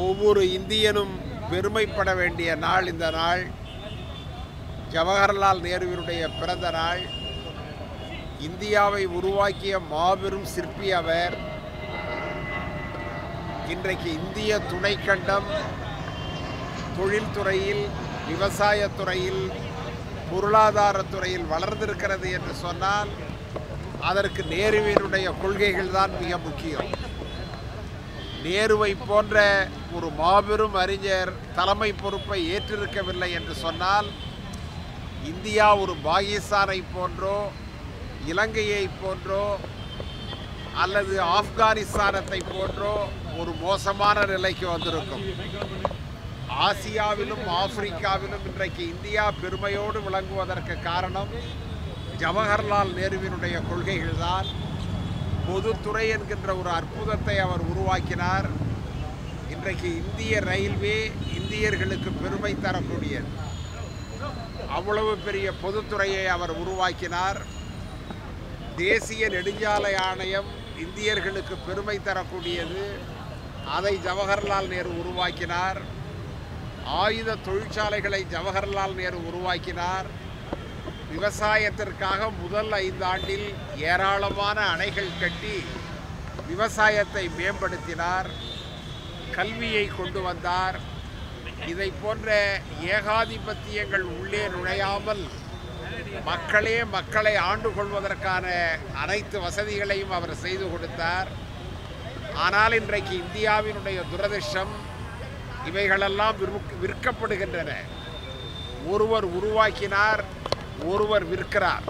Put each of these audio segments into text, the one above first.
ஒவ்வொரு இந்தியனும் பெருமைப்பட வேண்டிய நாள் இந்த நாள் ஜவஹர்லால் நேருவினுடைய பிறந்த நாள் இந்தியாவை உருவாக்கிய மாபெரும் சிற்பி அவர் இன்றைக்கு இந்திய துணைக்கண்டம் தொழில்துறையில் விவசாயத்துறையில் பொருளாதாரத்துறையில் வளர்ந்திருக்கிறது என்று சொன்னால் அதற்கு நேருவினுடைய கொள்கைகள் தான் மிக முக்கியம் நேருவை போன்ற ஒரு மாபெரும் அறிஞர் தலைமை பொறுப்பை ஏற்றிருக்கவில்லை என்று சொன்னால் இந்தியா ஒரு பாகிஸ்தானை போன்றோ இலங்கையை போன்றோ அல்லது ஆப்கானிஸ்தானத்தை போன்றோ ஒரு மோசமான நிலைக்கு வந்திருக்கும் ஆசியாவிலும் ஆப்பிரிக்காவிலும் இன்றைக்கு இந்தியா பெருமையோடு விளங்குவதற்கு காரணம் ஜவஹர்லால் நேருவினுடைய கொள்கைகள்தான் பொதுத்துறை என்கின்ற ஒரு அற்புதத்தை அவர் உருவாக்கினார் இன்றைக்கு இந்திய ரயில்வே இந்தியர்களுக்கு பெருமை தரக்கூடியது அவ்வளவு பெரிய பொதுத்துறையை அவர் உருவாக்கினார் தேசிய நெடுஞ்சாலை ஆணையம் இந்தியர்களுக்கு பெருமை தரக்கூடியது அதை ஜவஹர்லால் நேரு உருவாக்கினார் ஆயுத தொழிற்சாலைகளை ஜவஹர்லால் நேரு உருவாக்கினார் விவசாயத்திற்காக முதல் ஐந்து ஆண்டில் ஏராளமான அணைகள் கட்டி விவசாயத்தை மேம்படுத்தினார் கல்வியை கொண்டு வந்தார் இதை போன்ற ஏகாதிபத்தியங்கள் உள்ளே நுழையாமல் மக்களே மக்களை ஆண்டு கொள்வதற்கான அனைத்து வசதிகளையும் அவர் செய்து கொடுத்தார் ஆனால் இன்றைக்கு இந்தியாவினுடைய துரதிர்ஷ்டம் இவைகளெல்லாம் விற்க- விற்கப்படுகின்றன ஒருவர் உருவாக்கினார் ஒருவர் விற்கிறார்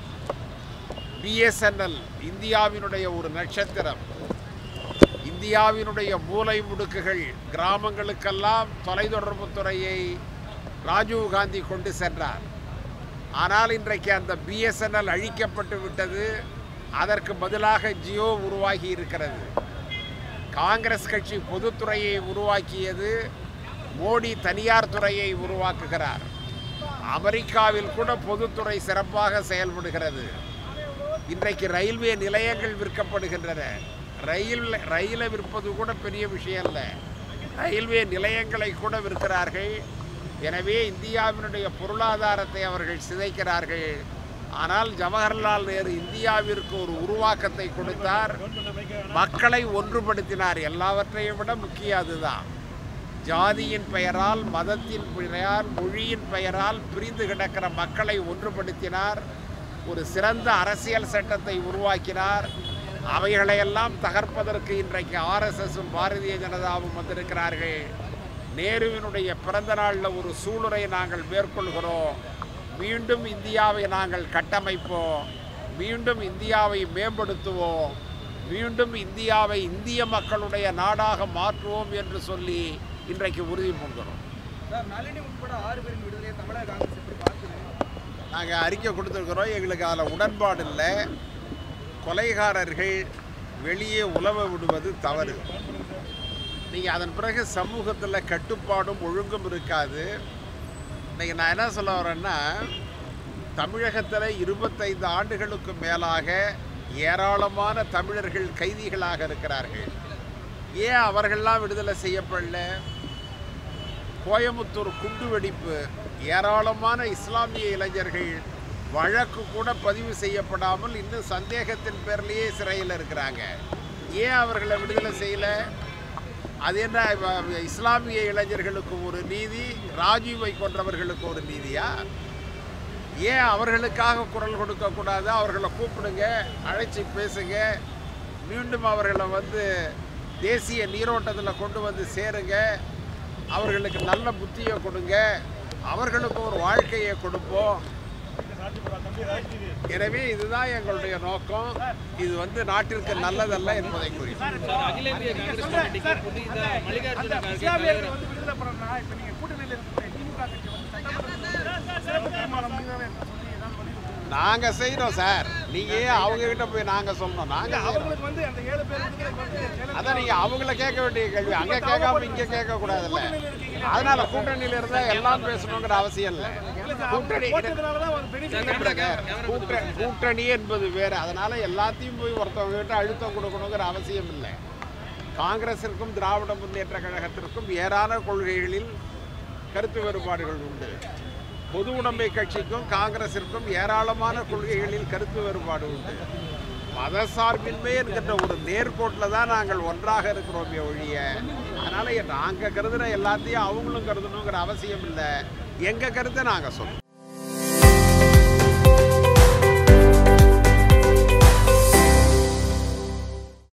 பிஎஸ்என்எல் இந்தியாவினுடைய ஒரு நட்சத்திரம் இந்தியாவினுடைய மூலை முடுக்குகள் கிராமங்களுக்கெல்லாம் தொலைத்தொடர்புத் துறையை ராஜீவ் காந்தி கொண்டு சென்றார் ஆனால் இன்றைக்கு அந்த பிஎஸ்என்எல் அழிக்கப்பட்டு விட்டது அதற்கு பதிலாக ஜியோ உருவாகி இருக்கிறது காங்கிரஸ் கட்சி பொதுத்துறையை உருவாக்கியது மோடி தனியார் துறையை உருவாக்குகிறார் அமெரிக்காவில் கூட பொதுத்துறை சிறப்பாக செயல்படுகிறது இன்றைக்கு ரயில்வே நிலையங்கள் விற்கப்படுகின்றன ரயில் ரயிலை விற்பது கூட பெரிய விஷயம் இல்லை ரயில்வே நிலையங்களை கூட விற்கிறார்கள் எனவே இந்தியாவினுடைய பொருளாதாரத்தை அவர்கள் சிதைக்கிறார்கள் ஆனால் ஜவஹர்லால் நேரு இந்தியாவிற்கு ஒரு உருவாக்கத்தை கொடுத்தார் மக்களை ஒன்றுபடுத்தினார் எல்லாவற்றையும் விட முக்கிய அதுதான் ஜாதியின் பெயரால் மதத்தின் பெயரால் மொழியின் பெயரால் பிரிந்து கிடக்கிற மக்களை ஒன்றுபடுத்தினார் ஒரு சிறந்த அரசியல் சட்டத்தை உருவாக்கினார் அவைகளையெல்லாம் தகர்ப்பதற்கு இன்றைக்கு ஆர்எஸ்எஸும் பாரதிய ஜனதாவும் வந்திருக்கிறார்கள் நேருவினுடைய பிறந்த நாளில் ஒரு சூளுரை நாங்கள் மேற்கொள்கிறோம் மீண்டும் இந்தியாவை நாங்கள் கட்டமைப்போம் மீண்டும் இந்தியாவை மேம்படுத்துவோம் மீண்டும் இந்தியாவை இந்திய மக்களுடைய நாடாக மாற்றுவோம் என்று சொல்லி இன்றைக்கு உறுதி பூண்டுகிறோம் சார் நளினி உட்பட ஆறு பேரின் விடுதலையை தமிழக காங்கிரஸ் எப்படி பார்க்குது நாங்கள் அறிக்கை கொடுத்துருக்குறோம் எங்களுக்கு அதில் உடன்பாடு இல்லை கொலைகாரர்கள் வெளியே உலவ விடுவது தவறு நீங்கள் அதன் பிறகு சமூகத்தில் கட்டுப்பாடும் ஒழுங்கும் இருக்காது இன்னைக்கு நான் என்ன சொல்ல வரேன்னா தமிழகத்தில் இருபத்தைந்து ஆண்டுகளுக்கு மேலாக ஏராளமான தமிழர்கள் கைதிகளாக இருக்கிறார்கள் ஏன் அவர்கள்லாம் விடுதலை செய்யப்படல கோயமுத்தூர் குண்டு வெடிப்பு ஏராளமான இஸ்லாமிய இளைஞர்கள் வழக்கு கூட பதிவு செய்யப்படாமல் இன்னும் சந்தேகத்தின் பேர்லேயே சிறையில் இருக்கிறாங்க ஏன் அவர்களை விடுதலை செய்யலை அது என்ன இப்ப இஸ்லாமிய இளைஞர்களுக்கு ஒரு நீதி ராஜீவை கொன்றவர்களுக்கு ஒரு நீதியா ஏன் அவர்களுக்காக குரல் கொடுக்கக்கூடாது அவர்களை கூப்பிடுங்க அழைச்சி பேசுங்க மீண்டும் அவர்களை வந்து தேசிய நீரோட்டத்தில் கொண்டு வந்து சேருங்க அவர்களுக்கு நல்ல புத்தியை கொடுங்க அவர்களுக்கு ஒரு வாழ்க்கையை கொடுப்போம் எனவே இதுதான் எங்களுடைய நோக்கம் இது வந்து நாட்டிற்கு நல்லதல்ல என்பதை கூறி சார், அகில இந்திய காங்கிரஸ் கமிட்டிக்கு புதிதா மல்லிகார்ஜுன கார்கே இஸ்லாமியர்கள் வந்து விடுதலை பண்ணணும்னா இப்போ நீங்கள் கூட்டணியில் இருக்கிற திமுக கட்சி வந்து சட்டமன்றத்தில் சிறப்பு தீர்மானம் நிறைவேற்ற சொல்லி ஏதாவது வலியுறுத்துங்க. நாங்கள் செய்கிறோம் சார் நீங்கள் ஏன் அவங்கக்கிட்ட போய் நாங்கள் சொல்லணும் நாங்கள் செய்கிறோம் அவர்களுக்கு வந்து அந்த ஏழு பேர் விடுதலை வந்து ஜெயலலிதா அதான் நீங்கள் அவங்கள கேட்க வேண்டிய கேள்வி அங்கே கேட்காம இங்கே கேட்கக்கூடாதுல்ல அதனால கூட்டணியில் இருந்தால் எல்லாம் பேசணுங்கிற அவசியம் இல்லை கூட்டணி போட்டதுனால தான் ஒரு பெனிஃபிட் கூட்டணி கூட்ட- கூட்டணி என்பது வேறு அதனால எல்லாத்தையும் போய் ஒருத்தவங்க கிட்ட அழுத்தம் கொடுக்கணுங்கிற அவசியம் இல்லை காங்கிரசிற்கும் திராவிட முன்னேற்ற கழகத்திற்கும் ஏராள கொள்கைகளில் கருத்து வேறுபாடுகள் உண்டு பொது உடைமை கட்சிக்கும் காங்கிரசிற்கும் ஏராளமான கொள்கைகளில் கருத்து வேறுபாடு உண்டு மதசார்பின்மை என்கின்ற ஒரு நேர்கோட்டில் தான் நாங்கள் ஒன்றாக இருக்கிறோமே ஒழிய அதனால் நாங்கள் கருதுகிற எல்லாத்தையும் அவங்களும் கருதணுங்கிற அவசியம் இல்லை எங்கள் கருத்தை நாங்கள் சொல்றோம்